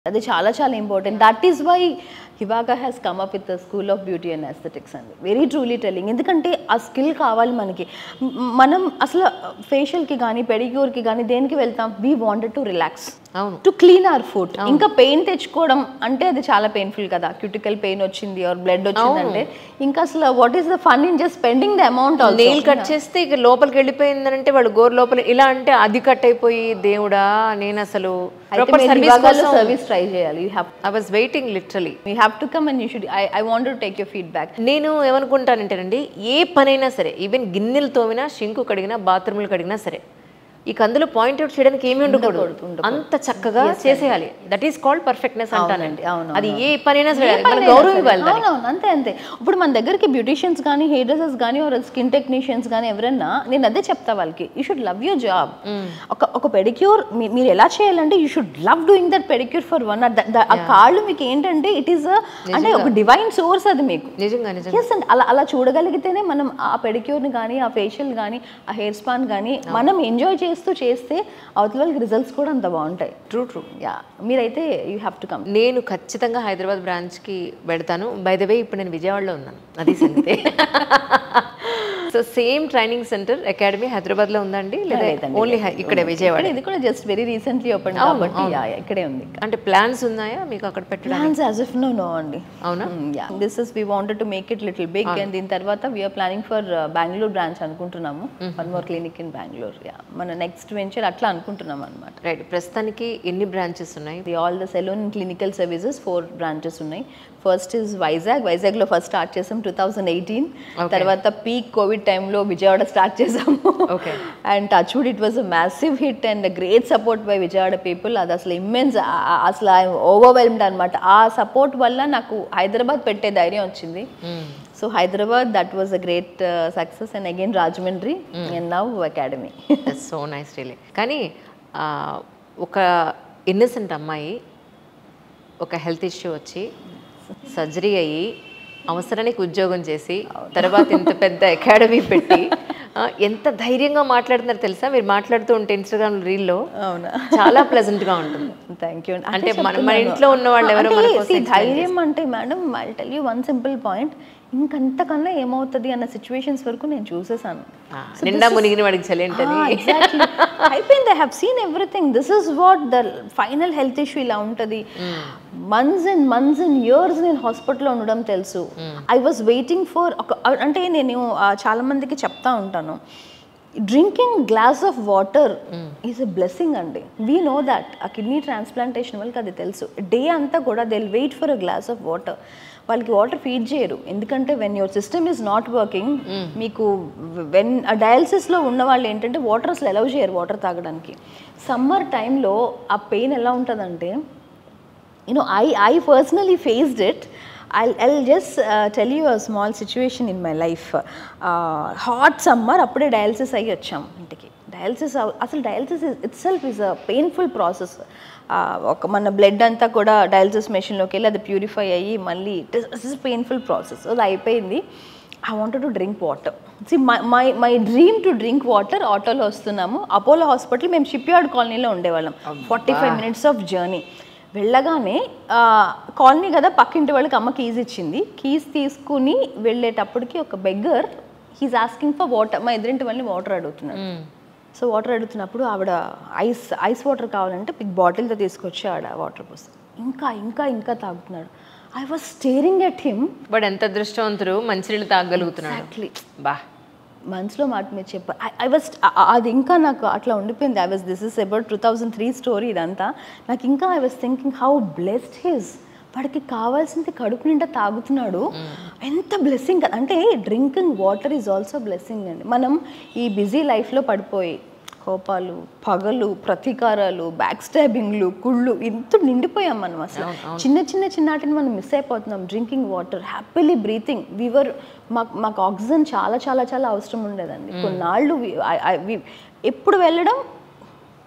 అది చాలా చాలా ఇంపార్టెంట్ దట్ ఈస్ వై హివాగా has come up with the school of beauty and aesthetics అండి వెరీ ట్రూలీ టెల్లింగ్ ఎందుకంటే ఆ స్కిల్ కావాలి మనకి మ్- మనం అసలు ఫేషియల్కి కానీ పెడిక్యూర్కి కానీ దేనికి వెళ్తాం వీ వాంటెడ్ టు రిలాక్స్ అవును టు క్లీన్ అవర్ ఫుడ్ ఇంకా పెయిన్ తెచ్చుకోవడం అంటే అది చాలా పెయిన్ఫుల్ కదా క్యూటికల్ పెయిన్ వచ్చింది ఆర్ బ్లడ్ వచ్చిందంటే ఇంకా అసలు what is the fun in just spending the amount nail cut చేస్తే ఇక లోపలికి వెళ్ళిపోయిందంటే వాడు గోరు లోపల ఇలా అంటే అది కట్ అయిపోయి దేవుడా నేను అసలు ప్రాపర్ సర్వీస్ సర్వీస్ ట్రై చేయాలి you have I was waiting literally you have to come and you should I I want to take your feedback నేను ఏమనుకుంటానంటేనండి ఏ పనైనా సరే ఈవెన్ గిన్నెలు తోమినా షింకు కడిగినా బాత్రూమ్లు కడిగినా సరే ఇక అందులో పాయింట్ అవుట్ చేయడానికి ఏమీ ఉండకూడదు అంత చక్కగా చేసేయాలి దట్ ఈస్ కాల్డ్ పర్ఫెక్ట్నెస్ అంటానండి అవును, అది ఏ పనైనా సరే మన గౌరవం ఇవ్వాలి దానికి. అవునవును అంతే అంతే ఇప్పుడు మన దగ్గరికి బ్యూటిషియన్స్ కానీ హెయిర్ డ్రెస్సెస్ కానీ ఆర్ స్కిన్ టెక్నీషియన్స్ కానీ ఎవరైనా నేను అదే చెప్తా వాళ్ళకి you should love your job ఒక ఒక పెడిక్యూర్ మీరు ఎలా చేయాలంటే you should love doing that pedicure for one ఆ కాళ్ళు మీకు ఏంటంటే ఇట్ ఈస్ అంటే ఒక డివైన్ సోర్స్ అది మీకు నిజంగా నిజంగా ఎస్ అండి అలా అలా చూడగలిగితేనే మనం ఆ పెడిక్యూర్ని కానీ ఆ ఫేషియల్ కానీ ఆ హెయిర్ స్పాన్ కానీ మనం ఎంజాయ్ చేస్తూ చేస్తే అవతల వాళ్ళకి రిజల్ట్స్ కూడా అంత బాగుంటాయి ట్రూ ట్రూ యా మీరైతే యూ హ్యావ్ టు కమ్ నేను ఖచ్చితంగా హైదరాబాద్ బ్రాంచ్కి పెడతాను బై ద వే ఇప్పుడు నేను విజయవాడలో ఉన్నాను అది సంగతి so same training centre academy హైదరాబాద్లో ఉందండి లేదా లేదండి, ఓన్లీ ఇక్కడే విజయవాడ ఇది కూడా జస్ట్ వెరీ రీసెంట్లీ ఓపెన్ కాబట్టి yeah, yeah, ఇక్కడే ఉంది అంటే ప్లాన్స్ ఉన్నాయా మీకు అక్కడ పెట్టడానికి plans as if no no అండి అవునా this is we wanted to make it little big and దీని తర్వాత we are planning for Bengaluru branch అనుకుంటున్నాము one more clinic in Bengaluru ya మన నెక్స్ట్ వెంచర్ అట్లా అనుకుంటున్నాం అనమాట రైట్ ప్రస్తుతానికి ఎన్ని బ్రాంచెస్ ఉన్నాయి the all the salon clinical services four branches ఉన్నాయి ఫస్ట్ ఇస్ వైజాగ్ వైజాగ్లో ఫస్ట్ స్టార్ట్ చేసాం టూ థౌజండ్ ఎయిటీన్ తర్వాత పీక్ కోవిడ్ టైంలో విజయవాడ స్టార్ట్ చేసాము Okay. And touch wood it was a massive hit and great support by Vijayawada people అది అసలు immense అసలు overwhelmed అనమాట ఆ సపోర్ట్ వల్ల నాకు హైదరాబాద్ పెట్టే ధైర్యం వచ్చింది so Hyderabad that was a great success and again Rajahmundry and now academy so nice really కానీ ఆ, ఒక ఇన్నసెంట్ అమ్మాయి ఒక హెల్త్ ఇష్యూ వచ్చి సర్జరీ అయ్యి అవసరానికి ఉద్యోగం చేసి తర్వాత ఇంత పెద్ద అకాడమీ పెట్టి ఆ, ఎంత ధైర్యంగా మాట్లాడుతున్నారు తెలుసా మీరు మాట్లాడుతూ ఉంటే ఇన్స్టాగ్రామ్ రీల్లో అవునా చాలా ప్లెజెంట్ గా ఉంటుంది థ్యాంక్ యూ అంటే మన మన ఇంట్లో ఉన్న వాళ్ళు ఎవరో మన కోసం explain ధైర్యం అంటే madam I tell you one simple point ఇంకంతకన్నా ఏమవుతుంది అన్న సిచ్యువేషన్స్ వరకు నేను చూసేసాను ఆ, నిండా మునిగిన వాడికి చలేంటని ఎగ్జాక్ట్లీ అయిపోయింది I have seen everything this is what the final health issue ఇలా ఉంటుంది months and months and years నేను హాస్పిటల్లో ఉండడం తెలుసు ఐ వాజ్ వెయిటింగ్ ఫర్ ఒక అంటే నేను ఆ, చాలా మందికి చెప్తా ఉంటాను drinking glass of water is a blessing అండి వీ నో దట్ ఆ కిడ్నీ ట్రాన్స్ప్లాంటేషన్ వాళ్ళకి అది తెలుసు డే అంతా కూడా they wait for a glass of water వాళ్ళకి వాటర్ ఫీడ్ చేయరు ఎందుకంటే when your system is not working మీకు వెన్ డయాలసిస్లో ఉన్న వాళ్ళు ఏంటంటే వాటర్ అసలు అలౌ చేయరు వాటర్ తాగడానికి సమ్మర్ టైంలో ఆ పెయిన్ ఎలా ఉంటుందంటే you know i i personally faced it i'll, I'll just uh, tell you a small situation in my life uh, hot summer అప్పుడే డయాలసిస్ అయ్యి వచ్చాం ఇంటికి డయాలసిస్ అసలు dialysis itself is a painful process ఒక మన blood అంతా కూడా dialysis మెషిన్లోకి వెళ్ళి అది ప్యూరిఫై అయ్యి మళ్ళీ ఇట్ ఇస్ పెయిన్ఫుల్ ప్రాసెస్ అది అయిపోయింది I wanted to drink water see my my my dream to drink water ఆటోలో వస్తున్నాము అపోలో హాస్పిటల్ మేము షిప్ యార్డ్ కాలనీలో ఉండేవాళ్ళం forty five minutes of journey వెళ్ళగానే కాలనీ కదా పక్కింటి వాళ్ళకి అమ్మ కీజ్ ఇచ్చింది కీజ్ తీసుకుని వెళ్ళేటప్పటికి ఒక beggar he's asking for water మా ఎదురింటి వాళ్ళని వాటర్ అడుగుతున్నాడు సో వాటర్ అడుగుతున్నప్పుడు ఆవిడ ఐస్ ఐస్ వాటర్ కావాలంటే బిగ్ బాటిల్తో తీసుకొచ్చి ఆవిడ వాటర్ పోస్తాడు ఇంకా ఇంకా ఇంకా తాగుతున్నాడు I was staring at him వాడు ఎంత అదృష్టవంతుడు మంచినీళ్ళు తాగలుగుతున్నాడు ఎగ్జాక్ట్లీ బా మనసులో మాట మీరు చెప్ప ఐ వాజ్ అది ఇంకా నాకు అట్లా ఉండిపోయింది I was this is about two thousand three story ఇదంతా నాకు ఇంకా I was thinking how blessed his వాడికి కావాల్సింది కడుపు నిండా తాగుతున్నాడు ఎంత బ్లెస్సింగ్ అంటే drinking water is also blessing అండి మనం ఈ బిజీ లైఫ్లో పడిపోయి కోపాలు పగలు ప్రతీకారాలు బ్యాక్ స్టాబింగ్లు కుళ్ళు ఇంత నిండిపోయాం మనం అసలు చిన్న చిన్న చిన్నాటిని మనం మిస్ అయిపోతున్నాం drinking water happily breathing we were మాకు మాకు ఆక్సిజన్ చాలా చాలా చాలా అవసరం ఉండేదండి కొన్నాళ్ళు we- I- I- we- ఎప్పుడు వెళ్ళడం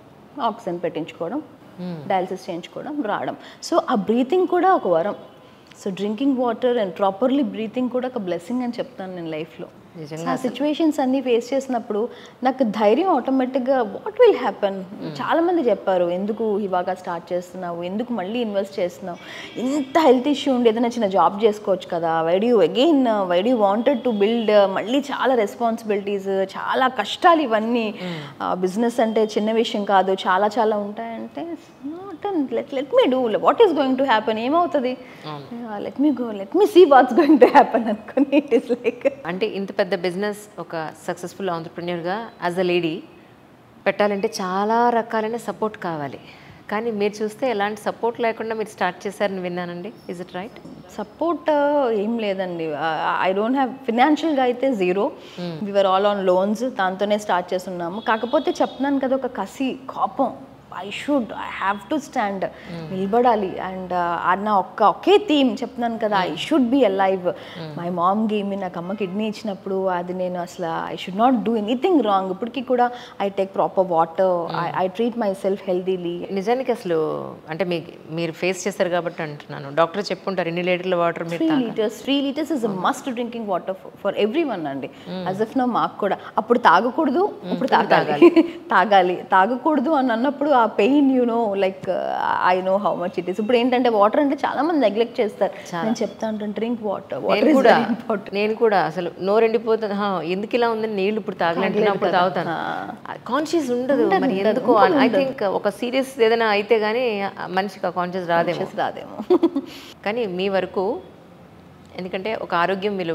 ఆక్సిజన్ పెట్టించుకోవడం డయాలసిస్ చేయించుకోవడం రావడం సో ఆ బ్రీతింగ్ కూడా ఒక వరం so drinking water and properly breathing కూడా ఒక బ్లెస్సింగ్ అని చెప్తాను నేను లైఫ్లో నిజంగా ఆ సిచ్యువేషన్స్ అన్ని ఫేస్ చేసినప్పుడు నాకు ధైర్యం ఆటోమేటిక్గా వాట్ విల్ హ్యాపెన్ చాలా మంది చెప్పారు ఎందుకు ఇవాగా స్టార్ట్ చేస్తున్నావు ఎందుకు మళ్ళీ ఇన్వెస్ట్ చేస్తున్నావు ఇంత హెల్త్ ఇష్యూ ఉండి ఏదైనా చిన్న జాబ్ చేసుకోవచ్చు కదా why'd you again why'd you wanted to build మళ్ళీ చాలా రెస్పాన్సిబిలిటీస్ చాలా కష్టాలు ఇవన్నీ బిజినెస్ అంటే చిన్న విషయం కాదు చాలా చాలా ఉంటాయంటే not let let me do what is going to happen ఏమవుతుంది let me go let me see what's going to happen అనుకుని ఇట్ ఈస్ లైక్ అంటే ఇంత పెద్ద బిజినెస్ ఒక సక్సెస్ఫుల్ ఆంటర్ప్రిన్యూర్గా యాజ్ అ లేడీ పెట్టాలంటే చాలా రకాలైన సపోర్ట్ కావాలి కానీ మీరు చూస్తే ఎలాంటి సపోర్ట్ లేకుండా మీరు స్టార్ట్ చేశారని విన్నానండి ఇస్ ఇట్ రైట్ సపోర్ట్ ఏం లేదండి ఐ డోంట్ హ్యావ్ ఫినాన్షియల్గా అయితే zero we were all on loans దాంతోనే స్టార్ట్ చేస్తున్నాము కాకపోతే చెప్తున్నాను కదా ఒక కసి కోపం I should I have to stand నిలబడాలి అండ్ నా ఒక్క ఒకే థీమ్ చెప్తున్నాను కదా I should be alive my mom gave me నాకు అమ్మ కిడ్నీ ఇచ్చినప్పుడు అది నేను అసలు I should not do anything wrong ఇప్పటికీ కూడా I take proper water I treat myself healthily నిజానికి అసలు అంటే మీ మీరు ఫేస్ చేశారు కాబట్టి అంటున్నాను డాక్టర్ చెప్పుంటారు ఎన్ని లీటర్ల వాటర్ మీరు three litres three litres is must drinking water for every one అండి అస్ ఇఫ్ నో మాకు కూడా అప్పుడు తాగకూడదు ఇప్పుడు తాగాలి తాగాలి తాగకూడదు అని అన్నప్పుడు ఆ pain you know like I know how much it is ఇప్పుడు ఏంటంటే వాటర్ అంటే చాలా మంది నెగ్లెక్ట్ చేస్తారు నేను చెప్తా ఉంటాను డ్రింక్ వాటర్ వాటర్ నేను ఇస్ కూడా వెరీ ఇంపార్టెంట్ నేను కూడా అసలు నోరు ఎండిపోతుంది హా, ఎందుకు ఇలా ఉందని నీళ్ళు ఇప్పుడు తాగలేంటున్నా అప్పుడు తాగుతాను కాన్షియస్ ఉండదు మరి ఎందుకో ఐ థింక్ ఒక సీరియస్ ఏదైనా అయితే గానీ మనిషికి ఆ కాన్షియస్ రాదేమో రాదేమో కానీ మీ వరకు ఎందుకంటే ఒక ఆరోగ్యం విలువ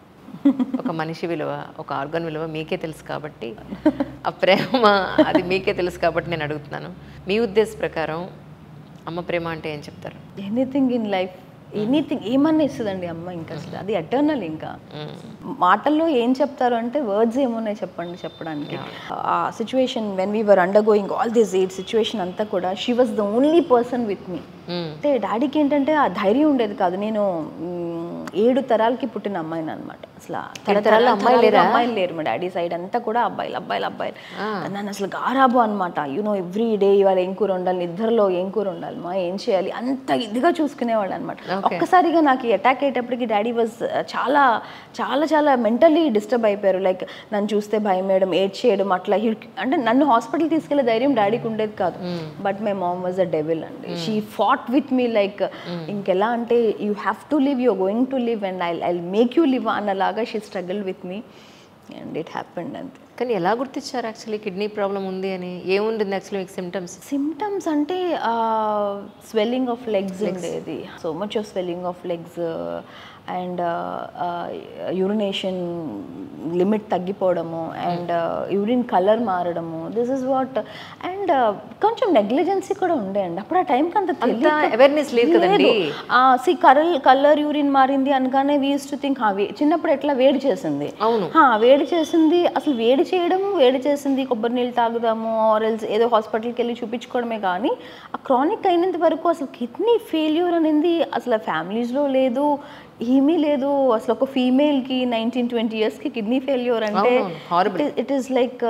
ఒక మనిషి విలువ ఒక ఆర్గన్ విలువ మీకే తెలుసు కాబట్టి ఆ ప్రేమ అది మీకే తెలుసు కాబట్టి నేను అడుగుతున్నాను మీ ఉద్దేశ ప్రకారం అమ్మ ప్రేమ అంటే ఏం చెప్తారు ఎనీథింగ్ ఇన్ లైఫ్ ఎనీథింగ్ ఏమన్నా ఇస్తుందండి అమ్మ ఇంకా అసలు అది ఎటర్నల్ ఇంకా మాటల్లో ఏం చెప్తారు అంటే వర్డ్స్ ఏమున్నాయి చెప్పండి చెప్పడానికి ఆ situation when we were undergoing all this eight situation అంతా కూడా she was the only person with me hmm. అంటే డాడీకి ఏంటంటే ఆ ధైర్యం ఉండేది కాదు నేను మ్, ఏడు తరాలకి పుట్టిన అమ్మాయిని అనమాట అసలు తరతరాలు అమ్మాయిలు లేరు అమ్మాయిలు లేరు మా డాడీ సైడ్ అంతా కూడా అబ్బాయిలు అబ్బాయిలు అబ్బాయిలు నన్ను అసలు గారాబు అనమాట యూనో ఎవ్రీ డే ఇవాళ ఏం కూర ఉండాలి నిద్రలో ఏం కూర ఉండాలి మా ఏం చేయాలి అంత ఇదిగా చూసుకునేవాళ్ళు అనమాట ఒక్కసారిగా నాకు అటాక్ అయ్యేటప్పటికి డాడీ వాజ్ చాలా చాలా చాలా మెంటలీ డిస్టర్బ్ అయిపోయారు లైక్ నన్ను చూస్తే భయం వేయడం ఏడ్ చేయడం అట్లా he- అంటే నన్ను హాస్పిటల్ తీసుకెళ్లే ధైర్యం డాడీకి ఉండేది కాదు but my mom was a devil అండి she fought with me like ఇంకెలా అంటే you have to live you going to live and I I make you live అన్నలాగా she struggle with me and it happened అంతే కానీ ఎలా గుర్తించారు actually kidney problem ఉంది అని ఏముంటుంది యాక్చువల్లీ మీకు సిమ్టమ్స్ సిమ్టమ్స్ అంటే స్వెల్లింగ్ ఆఫ్ లెగ్స్ ఉండేది so much of swelling of legs and urination limit తగ్గిపోవడము అండ్ యూరిన్ కలర్ మారడము దిస్ ఇస్ వాట్ అండ్ కొంచెం నెగ్లిజెన్సీ కూడా ఉండే అండి అప్పుడు ఆ టైంకి అంత అంత అవేర్నెస్ లేదు కదండి సి కలర్ కలర్ యూరిన్ మారింది అనగానే వీ యూస్ టు థింక్ చిన్నప్పుడు ఎట్లా వేడి చేసింది అవును హా, వేడి చేసింది అసలు వేడి చేయడము వేడి చేసింది కొబ్బరి నీళ్ళు తాగుదాము ఆరెల్స్ ఏదో హాస్పిటల్కి వెళ్ళి చూపించుకోవడమే కానీ ఆ క్రానిక్ అయినంత వరకు అసలు కిడ్నీ ఫెయిల్యూర్ అనేది అసలు ఫ్యామిలీస్లో లేదు ఏమీ లేదు అసలు ఒక ఫీమేల్కి నైన్టీన్ ట్వంటీ ఇయర్స్కి కిడ్నీ ఫెయిల్యూర్ అంటే అవునవును, horrible. It is like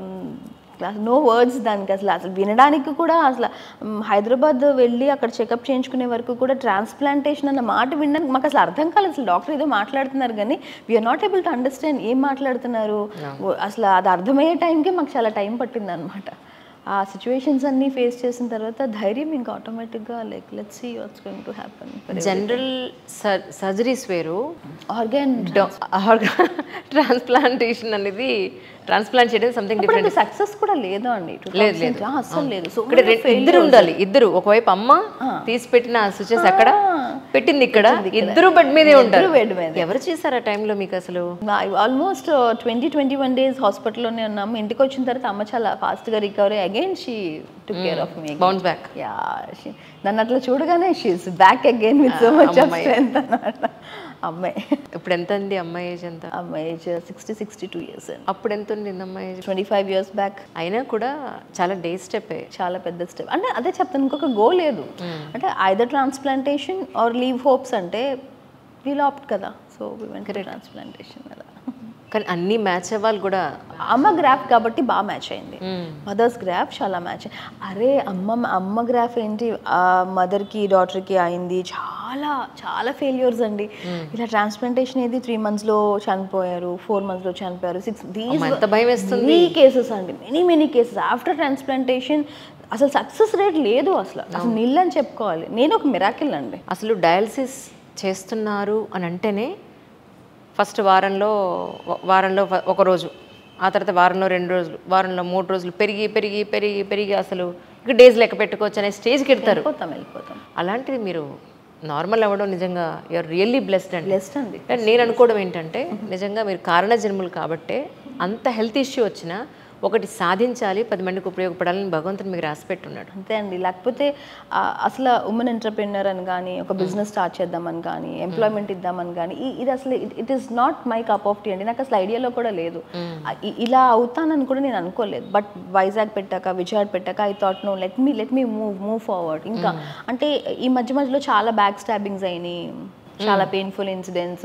no words దానికి అసలు అసలు వినడానికి కూడా అసలు మ్, హైదరాబాద్ వెళ్ళి అక్కడ చెకప్ చేయించుకునే వరకు కూడా ట్రాన్స్ప్లాంటేషన్ అన్న మాట వినడానికి మాకు అసలు అర్థం కాలేదు అసలు డాక్టర్ ఏదో మాట్లాడుతున్నారు కానీ we are not able to understand ఏం మాట్లాడుతున్నారు ఓ- అసలు అది అర్థమయ్యే టైంకి మాకు చాలా టైం పట్టింది అనమాట ఆ సిచ్యువేషన్స్ అన్నీ ఫేస్ చేసిన తర్వాత ధైర్యం ఇంకా ఆటోమేటిక్గా like let's see what's going to happen general surgeries వేరు ఆర్గాన్ ట్రాన్స్ప్లాంటేషన్ అనేది ట్రాన్స్ప్లాంట్ చేయడం సంథింగ్ ఇప్పుడు డిఫరెంట్ సక్సెస్ కూడా లేదు అండి లేదు, లేదు. అస్సలు లేదు సో ఇక్కడ రె- ఇద్దరు ఉండాలి ఇద్దరు ఒకవైపు అమ్మ తీసి పెట్టిన స్విచెస్ అక్కడ పెట్టింది ఇక్కడ ఇద్దరు బెడ్ మీదే ఉంటారు bed మీద. ఎవరు చేశారు ఆ టైంలో మీకు అసలు almost twenty twenty one days హాస్పిటల్లోనే ఉన్నాము ఇంటికి వచ్చిన తర్వాత అమ్మ చాలా ఫాస్ట్గా recovery again she to care of me bounce back ya నన్ను అట్లా చూడగానే she's back again with so much of strength అన్నమాట అమ్మాయి ఇప్పుడు ఎంత ఉంది అమ్మాయి ఏజ్ ఎంత అమ్మాయి age sixty sixty two years అండి అప్పుడు ఎంత ఉంది అమ్మాయి age twenty five years back అయినా కూడా చాలా డే స్టెప్ చాలా పెద్ద స్టెప్ అంటే అదే చెప్తాను ఇంకొక గోల్ లేదు అంటే either transplantation or leave hopes అంటే వీల్ ఆప్ట్ కదా సో వీ వెంట్ ట్రాన్స్ప్లాంటేషన్ అలా కానీ అన్ని మ్యాచ్ అవ్వాలి కూడా అమ్మ గ్రాఫ్ కాబట్టి బాగా మ్యాచ్ అయింది మ్మ్. మదర్స్ గ్రాఫ్ చాలా మ్యాచ్ అరే అమ్మ అమ్మ గ్రాఫ్ ఏంటి మదర్కి డాటర్కి అయింది చాలా చాలా ఫెయిల్యూర్స్ అండి ఇలా ట్రాన్స్ప్లాంటేషన్ ఏది త్రీ మంత్స్లో చనిపోయారు ఫోర్ మంత్స్లో చనిపోయారు సిక్స్ అమ్మ, ఎంత భయం వేస్తుంది. మెనీ కేసెస్ అండి many many cases after transplantation అసలు సక్సెస్ రేట్ లేదు అసలు అసలు నిల్ అని చెప్పుకోవాలి నేను ఒక మిరాకిల్ అండి అసలు డయాలసిస్ చేస్తున్నారు అని అంటేనే ఫస్ట్ వారంలో వారంలో ఫ- ఒక రోజు ఆ తర్వాత వారంలో రెండు రోజులు వారంలో మూడు రోజులు పెరిగి పెరిగి పెరిగి పెరిగి అసలు ఇక డేస్ లెక్క పెట్టుకోవచ్చు అనే స్టేజ్కి వెళ్తారు వెళ్ళిపోతాం వెళ్ళిపోతాం అలాంటిది మీరు నార్మల్ అవ్వడం నిజంగా యూఆర్ రియల్లీ బ్లెస్డ్ అండి బ్లెస్డ్ అండి కానీ నేను అనుకోవడం ఏంటంటే నిజంగా మీరు కారణ జన్ములు కాబట్టే అంత హెల్త్ ఇష్యూ వచ్చినా ఒకటి సాధించాలి పది మందికి ఉపయోగపడాలని భగవంతుడు మీకు రాసి పెట్టున్నాడు అంతే అండి లేకపోతే ఆ, అసలు ఉమెన్ ఎంటర్ప్రెన్యూర్ అని కానీ ఒక బిజినెస్ స్టార్ట్ చేద్దామని కానీ ఎంప్లాయ్మెంట్ ఇద్దామని కానీ ఈ- ఇది అసలు it is not my cup of tea అండి నాకు అసలు ఐడియాలో కూడా లేదు ఆ, ఇ- ఇలా అవుతానని కూడా నేను అనుకోలేదు బట్ వైజాగ్ పెట్టాక విజయవాడ పెట్టాక I thought no let me let me move move forward ఇంకా అంటే ఈ మధ్య మధ్యలో చాలా బ్యాక్ స్టాబింగ్స్ అయినాయి చాలా పెయిన్ఫుల్ ఇన్సిడెంట్స్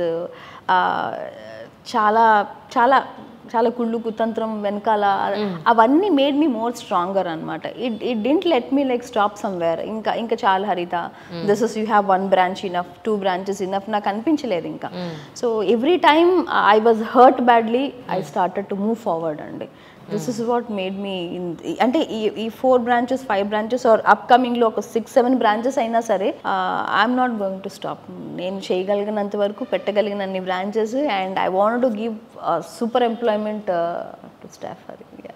చాలా చాలా చాలా కుళ్ళు కుతంత్రం వెనకాల అవన్నీ మేడ్ మీ మోర్ స్ట్రాంగర్ అనమాట it it didn't let me like stop somewhere ఇంకా ఇంకా చాలా Haritha this is you have one branch enough two branches enough నాకు అనిపించలేదు ఇంకా so every time I was hurt badly I started to move forward అండి this is what made me అంటే ఈ ఈ four branches five branches are అప్కమింగ్లో ఒక six seven branches అయినా సరే I'm not going to stop నేను చేయగలిగినంత వరకు పెట్టగలిగినన్ని branches and I want to give super employment to staff అది